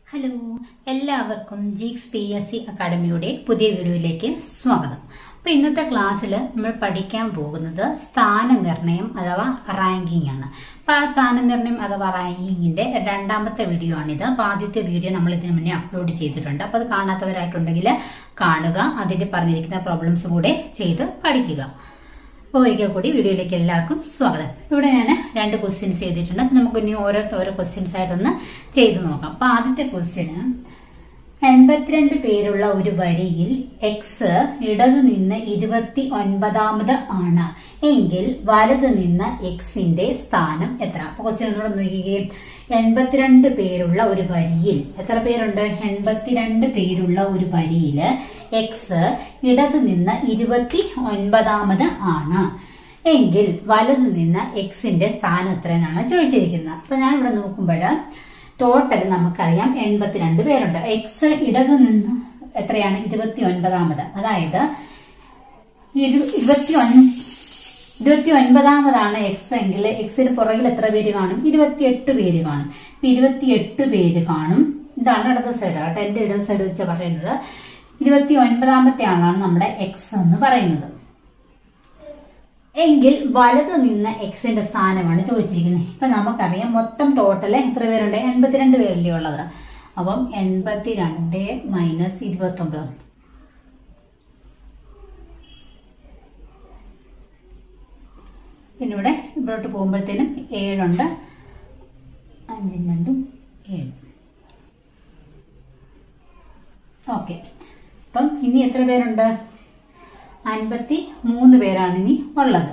hello എല്ലാവർക്കും Geeks P S C അക്കാഡമിയുടെ പുതിയ വീഡിയോയിലേക്ക് സ്വാഗതം അപ്പൊ ഇന്നത്തെ ക്ലാസ്സിൽ നമ്മൾ പഠിക്കാൻ പോകുന്നത് സ്ഥാനനിർണയം അഥവാ റാങ്കിങ് ആണ് അപ്പൊ ആ സ്ഥാനനിർണയം അഥവാ റാങ്കിങ്ങിന്റെ രണ്ടാമത്തെ വീഡിയോ ആണിത് അപ്പൊ ആദ്യത്തെ വീഡിയോ നമ്മൾ ഇതിനു മുന്നേ അപ്ലോഡ് ചെയ്തിട്ടുണ്ട് അപ്പൊ അത് കാണാത്തവരായിട്ടുണ്ടെങ്കിൽ കാണുക അതിൽ പറഞ്ഞിരിക്കുന്ന പ്രോബ്ലംസ് കൂടെ ചെയ്ത് പഠിക്കുക അപ്പോൾ ഒരിക്കൽ കൂടി വീഡിയോയിലേക്ക് എല്ലാവർക്കും സ്വാഗതം ഇവിടെ ഞാൻ രണ്ട് ക്വസ്റ്റ്യൻസ് ചെയ്തിട്ടുണ്ട് അപ്പൊ നമുക്ക് ഇനി ഓരോ ഓരോ ക്വസ്റ്റ്യൻസ് ആയിട്ടൊന്ന് ചെയ്തു നോക്കാം അപ്പൊ ആദ്യത്തെ ക്വസ്റ്റ്യന് എൺപത്തിരണ്ട് പേരുള്ള ഒരു വരിയിൽ എക്സ് ഇടതു നിന്ന് ഇരുപത്തി ഒൻപതാമത് ആണ് എങ്കിൽ വലത് നിന്ന് എക്സിന്റെ സ്ഥാനം എത്ര അപ്പൊ ക്വസ്റ്റ്യൻ ഒന്നുകൂടെ നോക്കിക്കേ എൺപത്തിരണ്ട് പേരുള്ള ഒരു വരിയിൽ എത്ര പേരുണ്ട് എൺപത്തിരണ്ട് പേരുള്ള ഒരു വരിയില് എക്സ് ഇടതു നിന്ന് ഇരുപത്തി ഒൻപതാമത് ആണ് എങ്കിൽ വലത് നിന്ന് എക്സിന്റെ സ്ഥാനം എത്രയെന്നാണ് ചോദിച്ചിരിക്കുന്നത് അപ്പൊ ഞാൻ ഇവിടെ നോക്കുമ്പോൾ ടോട്ടൽ നമുക്കറിയാം എൺപത്തിരണ്ട് പേരുണ്ട് എക്സ് ഇടതു നിന്ന് എത്രയാണ് ഇരുപത്തി ഒൻപതാമത് അതായത് ഇരു- ഇരുപത്തി ഒൻ- ഇരുപത്തി ഒൻപതാമതാണ് എക്സ് എങ്കിൽ എക്സിന് പുറകിൽ എത്ര പേര് കാണും ഇരുപത്തിയെട്ട് പേര് കാണും ഇപ്പൊ ഇരുപത്തിയെട്ട് പേര് കാണും ഇതാണ് ഇടത് സൈഡ് കേട്ടോ എന്റെ ഇടത് സൈഡ് വെച്ച് പറയുന്നത് ഇരുപത്തി ഒൻപതാമത്തെ ആളാണ് നമ്മുടെ എക്സ് എന്ന് പറയുന്നത് എങ്കിൽ വലത് നിന്ന് എക്സിന്റെ സ്ഥാനമാണ് ചോദിച്ചിരിക്കുന്നത് ഇപ്പൊ നമുക്കറിയാം മൊത്തം ടോട്ടല് എത്ര പേരുണ്ട് എൺപത്തിരണ്ട് പേരല്ലേ ഉള്ളത് അപ്പം എൺപത്തിരണ്ട് മൈനസ് ഇരുപത്തി ഒമ്പത് പിന്നെ ഇവിടെ ഇവിടോട്ട് പോകുമ്പോഴത്തേനും ഏഴുണ്ട് അഞ്ചും രണ്ടും ഏഴ് ഓക്കെ അപ്പം ഇനി എത്ര പേരുണ്ട് അൻപത്തി മൂന്ന് പേരാണ് ഇനി ഉള്ളത്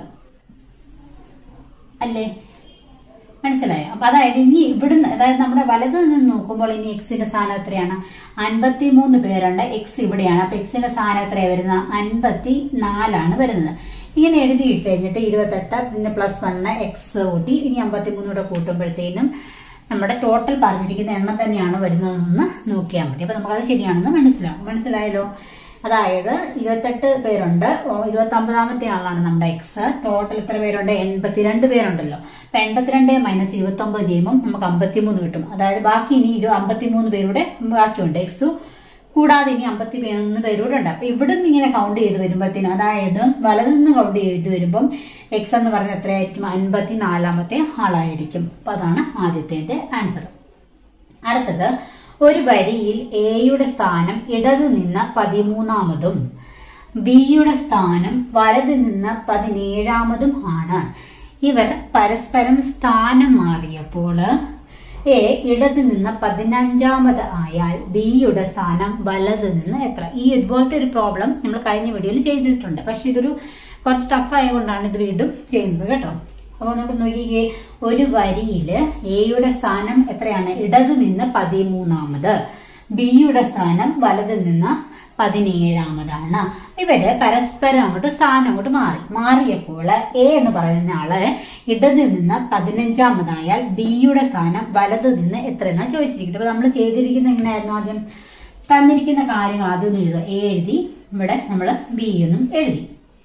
അല്ലേ മനസ്സിലായോ അപ്പൊ അതായത് ഇനി ഇവിടുന്ന് അതായത് നമ്മുടെ വലത് നിന്ന് നോക്കുമ്പോൾ ഇനി എക്സിന്റെ സ്ഥാനം എത്രയാണ് അൻപത്തി മൂന്ന് പേരുണ്ട് എക്സ് ഇവിടെയാണ് അപ്പൊ എക്സിന്റെ സ്ഥാനം എത്രയാണ് വരുന്നത് അൻപത്തി നാലാണ് വരുന്നത് ഇങ്ങനെ എഴുതി കഴിഞ്ഞിട്ട് ഇരുപത്തെട്ട് പിന്നെ പ്ലസ് വണ്ണ് എക്സ് കൂട്ടി ഇനി അമ്പത്തി മൂന്നൂടെ കൂട്ടുമ്പോഴത്തേനും നമ്മുടെ ടോട്ടൽ പറഞ്ഞിരിക്കുന്ന എണ്ണം തന്നെയാണ് വരുന്നതെന്ന് നോക്കിയാൽ മതി അപ്പൊ നമുക്കത് ശരിയാണെന്ന് മനസ്സിലാവും മനസ്സിലായല്ലോ അതായത് ഇരുപത്തെട്ട് പേരുണ്ട് ഇരുപത്തി ഒമ്പതാമത്തെ ആളാണ് നമ്മുടെ എക്സ് ടോട്ടൽ എത്ര പേരുണ്ട് എൺപത്തിരണ്ട് പേരുണ്ടല്ലോ അപ്പൊ എൺപത്തിരണ്ട് മൈനസ് ഇരുപത്തി ഒമ്പത് ചെയ്യുമ്പോൾ നമുക്ക് അമ്പത്തിമൂന്ന് കിട്ടും അതായത് ബാക്കി ഇനി ഇരു അമ്പത്തിമൂന്ന് പേരുടെ ബാക്കിയുണ്ട് എക്സു കൂടാതെ ഇനി അമ്പത്തി മൂന്ന് പേരൂടെ ഉണ്ട് അപ്പൊ ഇവിടെ നിന്ന് ഇങ്ങനെ കൗണ്ട് ചെയ്ത് വരുമ്പോഴത്തേനും അതായത് വലത് നിന്ന് കൗണ്ട് ചെയ്ത് വരുമ്പം എക്സ് എന്ന് പറഞ്ഞ എത്രയായിരിക്കും അൻപത്തി നാലാമത്തെ ആളായിരിക്കും അപ്പൊ അതാണ് ആദ്യത്തെ ആൻസർ അടുത്തത് ഒരു വരിയിൽ എയുടെ സ്ഥാനം ഇടതു നിന്ന് പതിമൂന്നാമതും ബിയുടെ സ്ഥാനം വലത് നിന്ന് പതിനേഴാമതും ആണ് ഇവർ പരസ്പരം സ്ഥാനം മാറിയപ്പോൾ എ ഇടത് നിന്ന് പതിനഞ്ചാമത് ആയാൽ ബിയുടെ സ്ഥാനം വലത് നിന്ന് എത്ര ഈ ഇതുപോലത്തെ ഒരു പ്രോബ്ലം നമ്മൾ കഴിഞ്ഞ വീഡിയോയിൽ ചെയ്തിട്ടുണ്ട് പക്ഷെ ഇതൊരു കുറച്ച് ടഫ് ആയതുകൊണ്ടാണ് ഇത് വീണ്ടും ചെയ്യുന്നത് കേട്ടോ അപ്പൊ നമുക്ക് നോക്കിക്കേ ഒരു വരിയില് എയുടെ സ്ഥാനം എത്രയാണ് ഇടത് നിന്ന് പതിമൂന്നാമത് ബിയുടെ സ്ഥാനം വലത് നിന്ന് പതിനേഴാമതാണ് ഇവര് പരസ്പരം അങ്ങോട്ട് സ്ഥാനം അങ്ങോട്ട് മാറി മാറിയപ്പോൾ എ എന്ന് പറയുന്ന ആള് ഇടത് നിന്ന് പതിനഞ്ചാമതായാൽ ബിയുടെ സ്ഥാനം വലത് നിന്ന് എത്രയെന്നാ ചോദിച്ചിരിക്കുന്നത് അപ്പൊ നമ്മൾ ചെയ്തിരിക്കുന്ന എങ്ങനെയായിരുന്നു ആദ്യം തന്നിരിക്കുന്ന കാര്യങ്ങൾ ആദ്യം ഒന്ന് എഴുതുക എ എഴുതി ഇവിടെ നമ്മൾ ബി എന്നും എഴുതി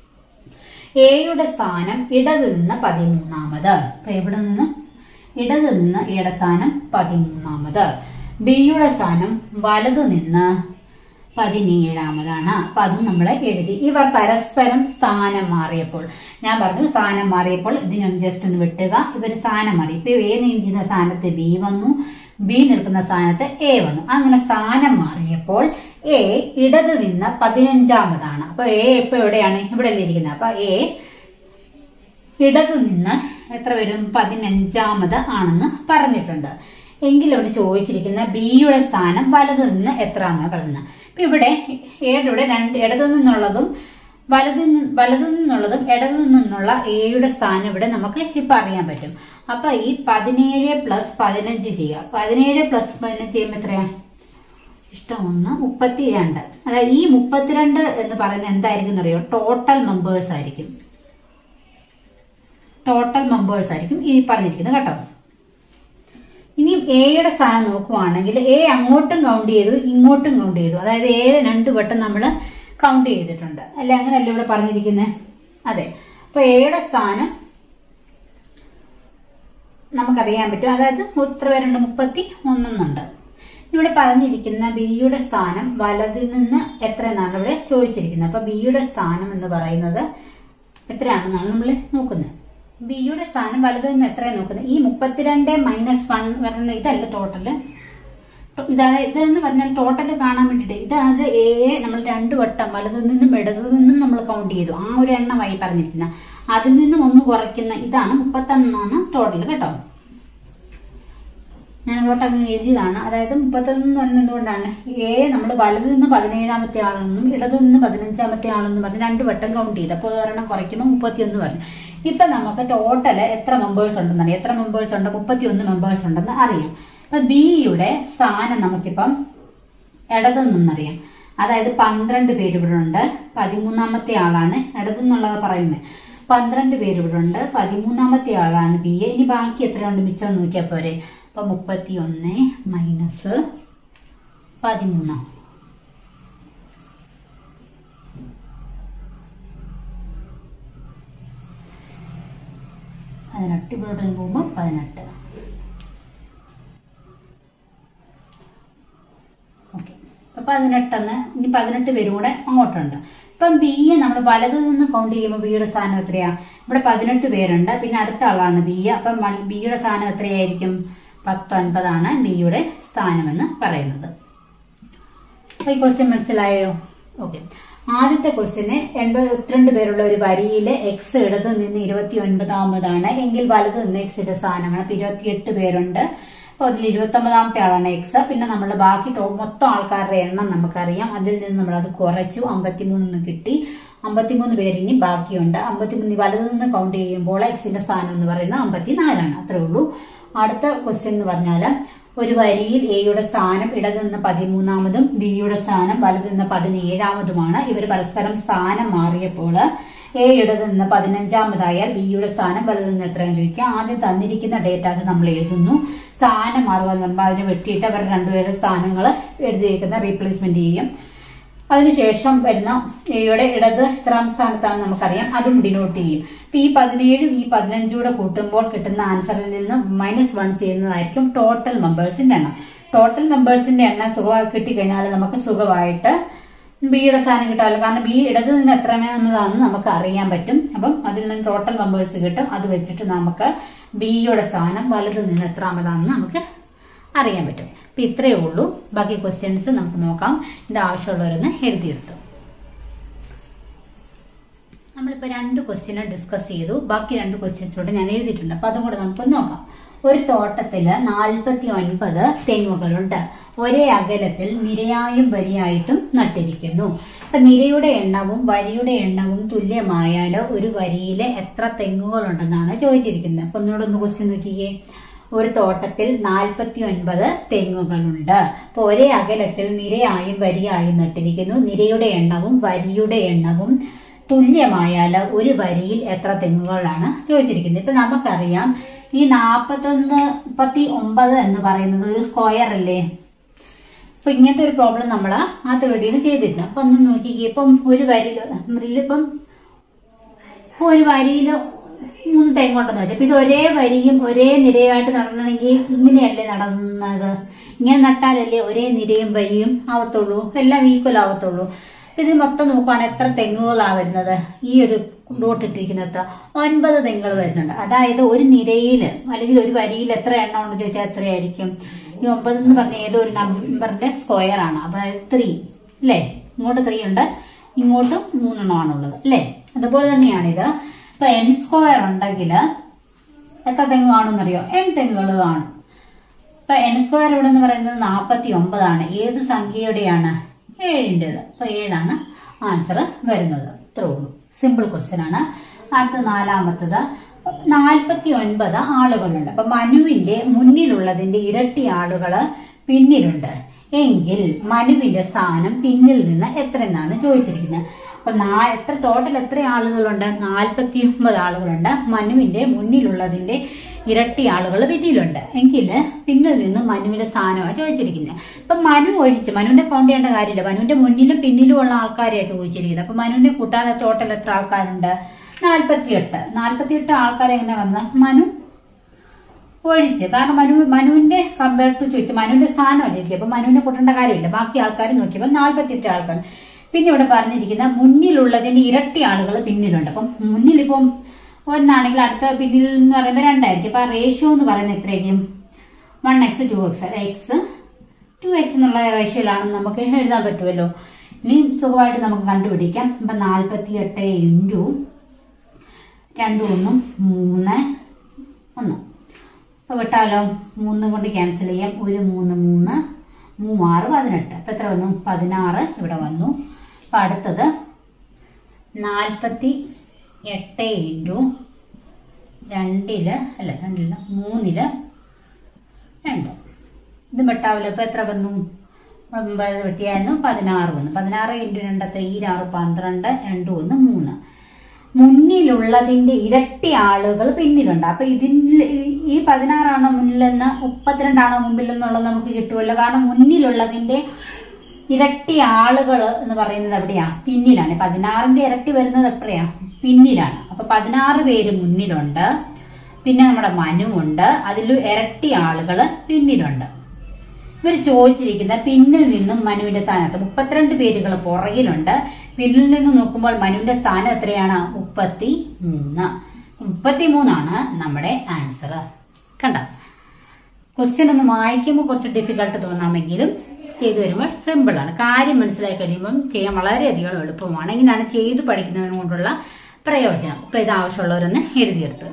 എയുടെ സ്ഥാനം ഇടത് നിന്ന് പതിമൂന്നാമത് അപ്പൊ ഇവിടെ നിന്ന് ഇടത് നിന്ന് എയുടെ സ്ഥാനം പതിമൂന്നാമത് ബിയുടെ സ്ഥാനം വലത് നിന്ന് പതിനേഴാമതാണ് അപ്പൊ അതും നമ്മൾ എഴുതി ഇവർ പരസ്പരം സ്ഥാനം മാറിയപ്പോൾ ഞാൻ പറഞ്ഞു സ്ഥാനം മാറിയപ്പോൾ ഇതിനൊന്ന് ജസ്റ്റ് ഒന്ന് വിട്ടുക ഇവർ സ്ഥാനം മാറി ഇപ്പൊ എ നിൽക്കുന്ന സ്ഥാനത്ത് ബി വന്നു ബി നിൽക്കുന്ന സ്ഥാനത്ത് എ വന്നു അങ്ങനെ സ്ഥാനം മാറിയപ്പോൾ എ ഇടത് നിന്ന് പതിനഞ്ചാമതാണ് അപ്പൊ എ ഇപ്പൊ എവിടെയാണ് ഇവിടെ അല്ലേ ഇരിക്കുന്നത് അപ്പൊ എ ഇടതു നിന്ന് എത്ര വരും പതിനഞ്ചാമത് ആണെന്ന് പറഞ്ഞിട്ടുണ്ട് എങ്കിലും ഇവിടെ ചോദിച്ചിരിക്കുന്ന ബിയുടെ സ്ഥാനം വലതു നിന്ന് എത്ര എന്നാണ് പറയുന്നത് അപ്പൊ ഇവിടെ എയുടെ ഇവിടെ രണ്ട് ഇടതു നിന്നുള്ളതും വലതു നിന്ന് വലതു നിന്നുള്ളതും ഇടതു നിന്നുള്ള എയുടെ സ്ഥാനം ഇവിടെ നമുക്ക് ഇപ്പൊ അറിയാൻ പറ്റും അപ്പൊ ഈ പതിനേഴ് പ്ലസ് പതിനഞ്ച് ചെയ്യുക പതിനേഴ് പ്ലസ് പതിനഞ്ച് ചെയ്യുമ്പോൾ എത്രയാ ഇഷ്ടം ഒന്ന് മുപ്പത്തിരണ്ട് അതായത് ഈ മുപ്പത്തിരണ്ട് എന്ന് പറയുന്നത് എന്തായിരിക്കും എന്നറിയോ ടോട്ടൽ മെമ്പേഴ്സ് ആയിരിക്കും ടോട്ടൽ മെമ്പേഴ്സ് ആയിരിക്കും ഈ പറഞ്ഞിരിക്കുന്നത് കേട്ടോ ഇനി എയുടെ സ്ഥാനം നോക്കുവാണെങ്കിൽ എ അങ്ങോട്ടും കൗണ്ട് ചെയ്തു ഇങ്ങോട്ടും കൗണ്ട് ചെയ്തു അതായത് എ രണ്ടു വട്ടം നമ്മൾ കൗണ്ട് ചെയ്തിട്ടുണ്ട് അല്ലെ അങ്ങനെയല്ലേ ഇവിടെ പറഞ്ഞിരിക്കുന്നത് അതെ അപ്പൊ എയുടെ സ്ഥാനം നമുക്കറിയാൻ പറ്റും അതായത് എത്ര പേരുണ്ട് മുപ്പത്തി ഒന്നെന്നുണ്ട് ഇവിടെ പറഞ്ഞിരിക്കുന്ന ബിയുടെ സ്ഥാനം വലതിൽ നിന്ന് എത്ര എന്നാണ് ഇവിടെ ചോദിച്ചിരിക്കുന്നത് അപ്പൊ ബിയുടെ സ്ഥാനം എന്ന് പറയുന്നത് എത്രയാണെന്നാണ് നമ്മൾ നോക്കുന്നത് ബിയുടെ സ്ഥാനം വലതിൽ നിന്ന് എത്രയാണ് നോക്കുന്നത് ഈ മുപ്പത്തിരണ്ട് മൈനസ് വൺ പറയുന്ന ഇതല്ല ടോട്ടല് ഇതാണ് ഇതെന്ന് പറഞ്ഞാൽ ടോട്ടൽ കാണാൻ വേണ്ടിയിട്ട് ഇതായത് എ നമ്മൾ രണ്ടു വട്ടം വലതു നിന്നും ഇടതു നിന്നും നമ്മൾ കൗണ്ട് ചെയ്തു ആ ഒരു എണ്ണമായി പറഞ്ഞിരിക്കുന്നത് അതിൽ നിന്നും ഒന്ന് കുറയ്ക്കുന്ന ഇതാണ് മുപ്പത്തൊന്നാണ് ടോട്ടൽ കേട്ടോ ഞാൻ അങ്ങോട്ട് അങ്ങനെ എഴുതിയതാണ് അതായത് മുപ്പത്തൊന്ന് എന്ന് പറയുന്നത് എന്തുകൊണ്ടാണ് എ നമ്മൾ വലതു നിന്ന് പതിനേഴാമത്തെ ആളെന്നും ഇടതു നിന്ന് പതിനഞ്ചാമത്തെ ആളെന്നും പറഞ്ഞ് രണ്ട് വട്ടം കൗണ്ട് ചെയ്ത് അപ്പോൾ ഒരെണ്ണം കുറയ്ക്കുമ്പോൾ മുപ്പത്തിയൊന്ന് പറഞ്ഞു ഇപ്പൊ നമുക്ക് ടോട്ടൽ എത്ര മെമ്പേഴ്സ് ഉണ്ടെന്ന് അറിയാം എത്ര മെമ്പേഴ്സ് ഉണ്ട് മുപ്പത്തിയൊന്ന് മെമ്പേഴ്സ് ഉണ്ടെന്ന് അറിയാം അപ്പൊ ബിയുടെ സ്ഥാനം നമുക്കിപ്പം ഇടതു നിന്നറിയാം അതായത് പന്ത്രണ്ട് പേര് ഇവിടെ ഉണ്ട് പതിമൂന്നാമത്തെ ആളാണ് ഇടതു എന്നുള്ളത് പറയുന്നത് പന്ത്രണ്ട് പേര് ഇവിടെ ഉണ്ട് പതിമൂന്നാമത്തെ ആളാണ് ബി എ ഇനി ബാക്കി എത്രയുണ്ട് മിച്ചം നോക്കിയാൽ പോരെ അപ്പൊ മുപ്പത്തി ഒന്ന് മൈനസ് പതിമൂന്ന് പതിനെട്ട് ഇവിടോട്ട് പോകുമ്പോൾ പതിനെട്ട് ഓക്കെ അപ്പൊ പതിനെട്ടെന്ന് ഇനി പതിനെട്ട് പേരും കൂടെ അങ്ങോട്ടുണ്ട് ഇപ്പം ബി എ നമ്മൾ വലത് നിന്ന് കൗണ്ട് ചെയ്യുമ്പോൾ ബിയുടെ സ്ഥാനം എത്രയാ ഇവിടെ പതിനെട്ട് പേരുണ്ട് പിന്നെ അടുത്ത ആളാണ് ബി എ അപ്പം മ- ബിയുടെ സ്ഥാനം എത്രയായിരിക്കും പത്തൊൻപതാണ് ബിയുടെ സ്ഥാനമെന്ന് പറയുന്നത് അപ്പൊ ഈ ക്വസ്റ്റ്യൻ മനസ്സിലായോ ഓക്കെ ആദ്യത്തെ ക്വസ്റ്റ്യന് എൺപത്തിരണ്ട് പേരുള്ള ഒരു വരിയിലെ എക്സ് ഇടത് നിന്ന് ഇരുപത്തി ഒൻപതാമതാണ് എങ്കിൽ വലത് നിന്ന് എക്സിന്റെ സ്ഥാനമാണ് അപ്പൊ ഇരുപത്തിയെട്ട് പേരുണ്ട് അപ്പൊ അതിൽ ഇരുപത്തി ഒമ്പതാമത്തെ ആളാണ് എക്സ് പിന്നെ നമ്മൾ ബാക്കി ടോ- മൊത്തം ആൾക്കാരുടെ എണ്ണം നമുക്കറിയാം അതിൽ നിന്ന് നമ്മൾ അത് കുറച്ചു അമ്പത്തിമൂന്ന് കിട്ടി അമ്പത്തിമൂന്ന് പേര് ഇനി ബാക്കിയുണ്ട് അമ്പത്തിമൂന്ന് വലത് നിന്ന് കൗണ്ട് ചെയ്യുമ്പോൾ എക്സിന്റെ സ്ഥാനം എന്ന് പറയുന്നത് അമ്പത്തിനാലാണ് അത്രേ ഉള്ളൂ അടുത്ത ക്വസ്റ്റ്യൻ എന്ന് പറഞ്ഞാൽ ഒരു വരിയിൽ എയുടെ സ്ഥാനം ഇടത് നിന്ന് പതിമൂന്നാമതും ബിയുടെ സ്ഥാനം വലത് നിന്ന് പതിനേഴാമതുമാണ് ഇവർ പരസ്പരം സ്ഥാനം മാറിയപ്പോൾ എ ഇടത് നിന്ന് പതിനഞ്ചാമതായാൽ ബിയുടെ സ്ഥാനം വലത് നിന്ന് എത്രയും ചോദിക്കുക ആദ്യം തന്നിരിക്കുന്ന ഡേറ്റാസ് നമ്മൾ എഴുതുന്നു സ്ഥാനം മാറുക എന്ന് പറയുമ്പോൾ അതിനെ വെട്ടിയിട്ട് അവർ രണ്ടുപേരുടെ സ്ഥാനങ്ങൾ എഴുതിയിരിക്കുന്ന റീപ്ലേസ്മെന്റ് ചെയ്യും അതിനുശേഷം വരുന്ന എയുടെ ഇടത് എത്രാം സ്ഥാനത്താണ് നമുക്കറിയാം അതും ഡിനോട്ട് ചെയ്യും അപ്പൊ ഈ പതിനേഴും ഈ പതിനഞ്ചും കൂടെ കൂട്ടുമ്പോൾ കിട്ടുന്ന ആൻസറിൽ നിന്ന് മൈനസ് വൺ ചെയ്യുന്നതായിരിക്കും ടോട്ടൽ മെമ്പേഴ്സിന്റെ എണ്ണം ടോട്ടൽ മെമ്പേഴ്സിന്റെ എണ്ണം സുഖമായി കിട്ടിക്കഴിഞ്ഞാൽ നമുക്ക് സുഖമായിട്ട് ബിയുടെ സ്ഥാനം കിട്ടാമല്ലോ കാരണം ബി ഇടത് നിന്ന് എത്രയാണെന്നതാണെന്ന് നമുക്ക് അറിയാൻ പറ്റും അപ്പം അതിൽ നിന്ന് ടോട്ടൽ മെമ്പേഴ്സ് കിട്ടും അത് വെച്ചിട്ട് നമുക്ക് ബിയുടെ സ്ഥാനം വലത് നിന്ന് എത്രാമതാണെന്ന് നമുക്ക് അറിയാൻ പറ്റും അപ്പൊ ഇത്രയേ ഉള്ളൂ ബാക്കി ക്വസ്റ്റ്യൻസ് നമുക്ക് നോക്കാം ഇത് ആവശ്യമുള്ളവരൊന്ന് എഴുതിയെടുത്തു നമ്മളിപ്പോ രണ്ട് ക്വസ്റ്റ്യൻ ഡിസ്കസ് ചെയ്തു ബാക്കി രണ്ട് ക്വസ്റ്റ്യൻസ് കൂടെ ഞാൻ എഴുതിയിട്ടുണ്ട് അപ്പൊ അതും കൂടെ നമുക്ക് നോക്കാം ഒരു തോട്ടത്തില് നാൽപ്പത്തി ഒൻപത് തെങ്ങുകളുണ്ട് ഒരേ അകലത്തിൽ നിരയായും വരിയായിട്ടും നട്ടിരിക്കുന്നു അപ്പൊ നിരയുടെ എണ്ണവും വരിയുടെ എണ്ണവും തുല്യമായാലോ ഒരു വരിയിലെ എത്ര തെങ്ങുകളുണ്ടെന്നാണ് ചോദിച്ചിരിക്കുന്നത് അപ്പൊ ഒന്നുകൂടെ ഒന്ന് ക്വസ്റ്റ്യൻ നോക്കിയേ ഒരു തോട്ടത്തിൽ നാൽപ്പത്തി ഒൻപത് തെങ്ങുകളുണ്ട് അപ്പൊ ഒരേ അകലത്തിൽ നിരയായും വരിയായും നട്ടിരിക്കുന്നു നിരയുടെ എണ്ണവും വരിയുടെ എണ്ണവും തുല്യമായാൽ ഒരു വരിയിൽ എത്ര തെങ്ങുകളാണ് ചോദിച്ചിരിക്കുന്നത് ഇപ്പൊ നമുക്കറിയാം ഈ നാപ്പത്തൊന്ന് മുപ്പത്തി ഒമ്പത് എന്ന് പറയുന്നത് ഒരു സ്ക്വയർ അല്ലേ അപ്പൊ ഇങ്ങനത്തെ ഒരു പ്രോബ്ലം നമ്മൾ ആദ്യ വീഡിയോയിൽ ചെയ്തിരുന്നു അപ്പൊ ഒന്ന് നോക്കിക്കേ ഇപ്പം ഒരു വരിയിൽ ഇപ്പം ഒരു വരിയില് മൂന്ന് തെങ്ങുണ്ടെന്ന് വെച്ചാൽ ഇത് ഒരേ വരിയും ഒരേ നിരയുമായിട്ട് നടണമെങ്കിൽ ഇങ്ങനെയല്ലേ നടന്നത് ഇങ്ങനെ നട്ടാലല്ലേ ഒരേ നിരയും വരിയും ആവത്തുള്ളൂ എല്ലാം ഈക്വൽ ആവത്തുള്ളൂ അപ്പൊ ഇത് മൊത്തം നോക്കുകയാണെങ്കിൽ എത്ര തെങ്ങുകളാണ് വരുന്നത് ഈ ഒരു ഡോട്ട് ഇട്ടിരിക്കുന്നത് ഒൻപത് തെങ്ങുകൾ വരുന്നുണ്ട് അതായത് ഒരു നിരയിൽ അല്ലെങ്കിൽ ഒരു വരിയിൽ എത്ര എണ്ണം ഉണ്ടെന്ന് ചോദിച്ചാൽ എത്രയായിരിക്കും ഈ ഒമ്പത് എന്ന് പറഞ്ഞ ഏതോ ഒരു നമ്പറിന്റെ സ്ക്വയർ ആണ് അതായത് ത്രീ അല്ലേ ഇങ്ങോട്ട് ത്രീ ഉണ്ട് ഇങ്ങോട്ട് മൂന്നെണ്ണമാണുള്ളത് അല്ലേ അതുപോലെ തന്നെയാണിത് ഇപ്പൊ എൻ സ്ക്വയർ ഉണ്ടെങ്കിൽ എത്ര തെങ്ങ് കാണുമെന്നറിയോ എൻ തെങ്ങുകൾ കാണും ഇപ്പൊ എൻ സ്ക്വയർ ഇവിടെ എന്ന് പറയുന്നത് നാൽപ്പത്തി ഒമ്പതാണ് ഏത് സംഖ്യയുടെയാണ് ഏഴിൻ്റെത് അപ്പൊ ഏഴാണ് ആൻസർ വരുന്നത് ഇത്രേ ഉള്ളൂ സിമ്പിൾ ക്വസ്റ്റ്യൻ ആണ് അടുത്ത നാലാമത്തത് നാൽപ്പത്തി ഒൻപത് ആളുകളുണ്ട് അപ്പൊ മനുവിന്റെ മുന്നിലുള്ളതിന്റെ ഇരട്ടി ആളുകള് പിന്നിലുണ്ട് എങ്കിൽ മനുവിന്റെ സ്ഥാനം പിന്നിൽ നിന്ന് എത്ര എന്നാണ് ചോദിച്ചിരിക്കുന്നത് അപ്പൊ നാ- എത്ര ടോട്ടൽ എത്ര ആളുകളുണ്ട് നാൽപ്പത്തി ഒമ്പത് ആളുകളുണ്ട് മനുവിന്റെ മുന്നിലുള്ളതിന്റെ ഇരട്ടി ആളുകൾ പിന്നിലുണ്ട് എങ്കിൽ പിന്നിൽ നിന്ന് മനുവിന്റെ സ്ഥാനമാണ് ചോദിച്ചിരിക്കുന്നത് അപ്പൊ മനു ഒഴിച്ച് മനുവിന്റെ കൗണ്ട് ചെയ്യേണ്ട കാര്യമില്ല മനുവിന്റെ മുന്നിലും പിന്നിലും ഉള്ള ആൾക്കാരെയാണ് ചോദിച്ചിരിക്കുന്നത് അപ്പൊ മനുവിനെ കൂട്ടാതെ ടോട്ടൽ എത്ര ആൾക്കാരുണ്ട് നാൽപ്പത്തിയെട്ട് നാൽപ്പത്തിയെട്ട് ആൾക്കാരെ എങ്ങനെ വന്ന മനു ഒഴിച്ച് കാരണം മനു മനുവിന്റെ കമ്പയർ ടു ചോദിച്ചു മനുവിന്റെ സ്ഥാനമാണ് ചോദിക്കുക അപ്പൊ മനുവിനെ കൂട്ടേണ്ട കാര്യമില്ല ബാക്കി ആൾക്കാർ നോക്കിയപ്പോൾ നാൽപ്പത്തിയെട്ട് ആൾക്കാർ പിന്നെ ഇവിടെ പറഞ്ഞിരിക്കുന്ന മുന്നിലുള്ളതിന്റെ ഇരട്ടി ആളുകൾ പിന്നിലുണ്ട് അപ്പം മുന്നിലിപ്പം ഒന്നാണെങ്കിൽ അടുത്ത പിന്നിൽ എന്ന് പറയുമ്പോൾ രണ്ടായിരിക്കും അപ്പൊ റേഷ്യോ എന്ന് പറയുന്നത് എത്രയായിരിക്കും one x two x x two x എന്നുള്ള റേഷ്യോയിലാണെന്ന് നമുക്ക് എഴുതാൻ പറ്റുമല്ലോ ഇനി സുഖമായിട്ട് നമുക്ക് കണ്ടുപിടിക്കാം ഇപ്പൊ നാൽപ്പത്തി എട്ട് ഇൻറ്റു രണ്ട് ഒന്നും മൂന്ന് ഒന്ന് അപ്പൊ വിട്ടാലോ മൂന്ന് കൊണ്ട് ക്യാൻസൽ ചെയ്യാം ഒരു മൂന്ന് മൂന്ന് മൂവാറ് പതിനെട്ട് അപ്പൊ എത്ര വന്നു പതിനാറ് ഇവിടെ വന്നു അപ്പൊ അടുത്തത് നാൽപ്പത്തി എട്ട് ഇൻറ്റു രണ്ടില് അല്ല രണ്ടില് മൂന്നില് രണ്ട് ഇത് വെട്ടാവില്ല ഇപ്പൊ എത്ര വന്നു ഒമ്പത് വെട്ടിയായിരുന്നു പതിനാറ് വന്നു പതിനാറ് ഇൻറ്റു രണ്ടത്ര ഈ ആറ് പന്ത്രണ്ട് രണ്ട് ഒന്ന് മൂന്ന് മുന്നിലുള്ളതിന്റെ ഇരട്ടി ആളുകൾ പിന്നിലുണ്ട് അപ്പൊ ഇതിൽ ഈ പതിനാറാണോ മുന്നിലെന്ന് മുപ്പത്തിരണ്ടാണോ മുമ്പിലെന്നുള്ളത് നമുക്ക് കിട്ടുമല്ലോ കാരണം മുന്നിലുള്ളതിന്റെ ഇരട്ടി ആളുകൾ എന്ന് പറയുന്നത് എവിടെയാ പിന്നിലാണ് പതിനാറിന്റെ ഇരട്ടി വരുന്നത് എപ്പോഴാ പിന്നിലാണ് അപ്പൊ പതിനാറ് പേര് മുന്നിലുണ്ട് പിന്നെ നമ്മുടെ മനുവുണ്ട് അതിൽ ഇരട്ടി ആളുകൾ പിന്നിലുണ്ട് ഇവർ ചോദിച്ചിരിക്കുന്ന പിന്നിൽ നിന്നും മനുവിന്റെ സ്ഥാനത്ത് മുപ്പത്തിരണ്ട് പേരുകൾ പുറകിലുണ്ട് പിന്നിൽ നിന്ന് നോക്കുമ്പോൾ മനുവിന്റെ സ്ഥാനം എത്രയാണ് മുപ്പത്തി മൂന്ന് മുപ്പത്തി മൂന്നാണ് നമ്മുടെ ആൻസർ കണ്ട ക്വസ്റ്റ്യൻ ഒന്ന് വായിക്കുമ്പോൾ കുറച്ച് ഡിഫിക്കൽട്ട് തോന്നാമെങ്കിലും ചെയ്തു വരുമ്പോൾ സിമ്പിൾ ആണ് കാര്യം മനസ്സിലായി കഴിയുമ്പം ചെയ്യാൻ വളരെയധികം എളുപ്പമാണ് ഇങ്ങനെയാണ് ചെയ്തു പഠിക്കുന്നതിന് കൊണ്ടുള്ള പ്രയോജനം ഇപ്പൊ ഇത് ആവശ്യമുള്ളവരൊന്ന് എഴുതിയെടുത്ത്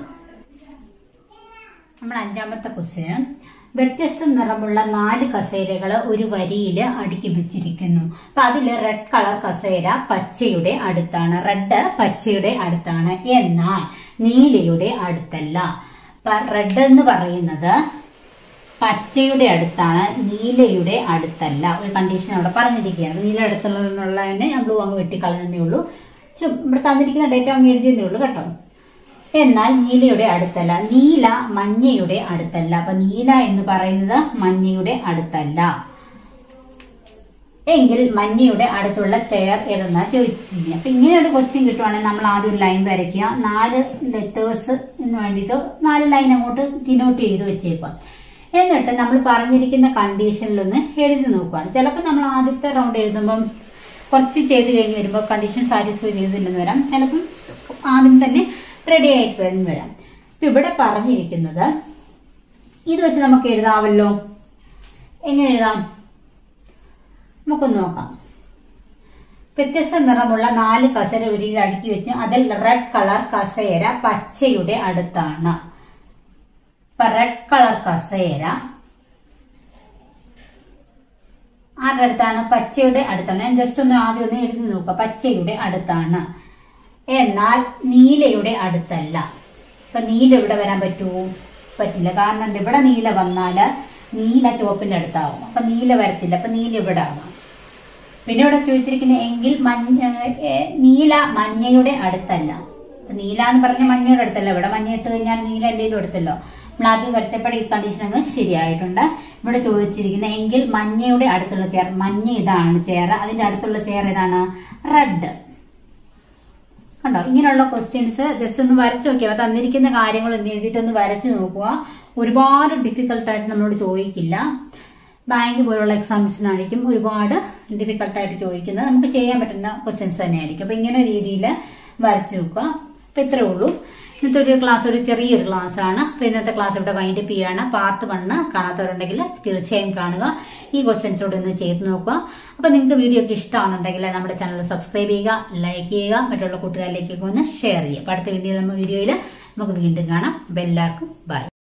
നമ്മുടെ അഞ്ചാമത്തെ ക്വസ്റ്റ്യൻ വ്യത്യസ്ത നിറമുള്ള നാല് കസേരകൾ ഒരു വരിയിൽ അടുക്കി വെച്ചിരിക്കുന്നു അപ്പൊ അതിൽ റെഡ് കളർ കസേര പച്ചയുടെ അടുത്താണ് റെഡ് പച്ചയുടെ അടുത്താണ് എന്നാൽ നീലയുടെ അടുത്തല്ല റെഡ് എന്ന് പറയുന്നത് പച്ചയുടെ അടുത്താണ് നീലയുടെ അടുത്തല്ല ഒരു കണ്ടീഷൻ അവിടെ പറഞ്ഞിരിക്കുകയാണ് നീല അടുത്തുള്ളതെന്നുള്ളതിനെ ഞാൻ ബ്ലൂ അങ്ങ് വെട്ടിക്കളഞ്ഞതേ ഉള്ളൂ ചു- ഇവിടെ തന്നിരിക്കുന്ന ഡേറ്റ അങ്ങ് എഴുതിയതേ ഉള്ളൂ കേട്ടോ എന്നാൽ നീലയുടെ അടുത്തല്ല നീല മഞ്ഞയുടെ അടുത്തല്ല അപ്പൊ നീല എന്ന് പറയുന്നത് മഞ്ഞയുടെ അടുത്തല്ല എങ്കിൽ മഞ്ഞയുടെ അടുത്തുള്ള ചെയർ ഏതെന്നാ ചോദിച്ചിരിക്കുന്നത് അപ്പൊ ഇങ്ങനെ ഒരു ക്വസ്റ്റ്യൻ കിട്ടുവാണെങ്കിൽ നമ്മൾ ആദ്യം ഒരു ലൈൻ വരയ്ക്കുക നാല് ലെറ്റേഴ്സ് വേണ്ടിയിട്ട് നാല് ലൈൻ അങ്ങോട്ട് ഡിനോട്ട് ചെയ്ത് വെച്ചേക്കുക എന്നിട്ട് നമ്മൾ പറഞ്ഞിരിക്കുന്ന കണ്ടീഷനിലൊന്ന് എഴുതി നോക്കുകയാണ് ചിലപ്പോൾ നമ്മൾ ആദ്യത്തെ റൗണ്ട് എഴുതുമ്പം കുറച്ച് ചെയ്ത് കഴിഞ്ഞ് വരുമ്പോൾ കണ്ടീഷൻ സാറ്റിസ്ഫൈ ചെയ്തില്ലെന്ന് വരാം ചിലപ്പം ആദ്യം തന്നെ റെഡി ആയിട്ട് വരുന്ന വരാം ഇപ്പൊ ഇവിടെ പറഞ്ഞിരിക്കുന്നത് ഇത് വെച്ച് നമുക്ക് എഴുതാമല്ലോ എങ്ങനെ എഴുതാം നമുക്കൊന്ന് നോക്കാം വ്യത്യസ്ത നിറമുള്ള നാല് കസേര ഉരിയിൽ അടുക്കി വെച്ച് അതിൽ റെഡ് കളർ കസേര പച്ചയുടെ അടുത്താണ് ഇപ്പൊ റെഡ് കളർ കസേര ആരുടെ അടുത്താണ് പച്ചയുടെ അടുത്താണ് ഞാൻ ജസ്റ്റ് ഒന്ന് ആദ്യം ഒന്ന് എഴുതി നോക്കാം പച്ചയുടെ അടുത്താണ് എന്നാൽ നീലയുടെ അടുത്തല്ല ഇപ്പൊ നീല ഇവിടെ വരാൻ പറ്റുമോ പറ്റില്ല കാരണം എന്താ ഇവിടെ നീല വന്നാല് നീല ചുവപ്പിന്റെ അടുത്താവും അപ്പൊ നീല വരത്തില്ല അപ്പൊ നീല ഇവിടെ ആവാം പിന്നെ ഇവിടെ ചോദിച്ചിരിക്കുന്ന എങ്കിൽ മഞ്ഞ ഏ, നീല മഞ്ഞയുടെ അടുത്തല്ല അപ്പൊ നീല എന്ന് പറഞ്ഞ മഞ്ഞയുടെ അടുത്തല്ല ഇവിടെ മഞ്ഞ ഇട്ട് കഴിഞ്ഞാൽ നീല എന്തെങ്കിലും അടുത്തല്ലോ നമ്മൾ ആദ്യം വരച്ചപ്പോൾ ഈ കണ്ടീഷൻ അങ്ങ് ശരിയായിട്ടുണ്ട് ഇവിടെ ചോദിച്ചിരിക്കുന്ന എങ്കിൽ മഞ്ഞയുടെ അടുത്തുള്ള ചെയർ മഞ്ഞ ഇതാണ് ചെയർ അതിന്റെ അടുത്തുള്ള ചെയർ ഏതാണ് റെഡ് കണ്ടോ ഇങ്ങനെയുള്ള ക്വസ്റ്റ്യൻസ് ജസ്റ്റ് ഒന്ന് വരച്ചു നോക്കിയാൽ അപ്പൊ തന്നിരിക്കുന്ന കാര്യങ്ങൾ ഒന്ന് എഴുതിയിട്ട് ഒന്ന് വരച്ചു നോക്കുക ഒരുപാട് ഡിഫിക്കൽട്ട് ആയിട്ട് നമ്മളോട് ചോദിക്കില്ല ബാങ്ക് പോലുള്ള എക്സാംസിനായിരിക്കും ഒരുപാട് ഡിഫിക്കൽട്ട് ആയിട്ട് ചോദിക്കുന്നത് നമുക്ക് ചെയ്യാൻ പറ്റുന്ന ക്വസ്റ്റ്യൻസ് തന്നെയായിരിക്കും അപ്പൊ ഇങ്ങനെ രീതിയിൽ വരച്ചു നോക്കുക അപ്പൊ ഇത്രേ ഉള്ളൂ ഇന്നത്തെ ഒരു ക്ലാസ് ഒരു ചെറിയൊരു ക്ലാസ് ആണ് അപ്പൊ ഇന്നത്തെ ക്ലാസ് ഇവിടെ വൈൻഡ് അപ്പ് ചെയ്യാണ് പാർട്ട് വണ്ണ് കാണാത്തവരുണ്ടെങ്കിൽ തീർച്ചയായും കാണുക ഈ ക്വസ്റ്റ്യൻസ് കൂടെ ഒന്ന് ചെയ്ത് നോക്കുക അപ്പൊ നിങ്ങൾക്ക് വീഡിയോ ഒക്കെ ഇഷ്ടമാണെന്നുണ്ടെങ്കിൽ നമ്മുടെ ചാനൽ സബ്സ്ക്രൈബ് ചെയ്യുക ലൈക്ക് ചെയ്യുക മറ്റുള്ള കൂട്ടുകാരിലേക്കൊക്കെ ഒന്ന് ഷെയർ ചെയ്യുക അപ്പൊ അടുത്ത വീഡിയോ വീഡിയോയിൽ നമുക്ക് വീണ്ടും കാണാം അപ്പൊ എല്ലാവർക്കും ബൈ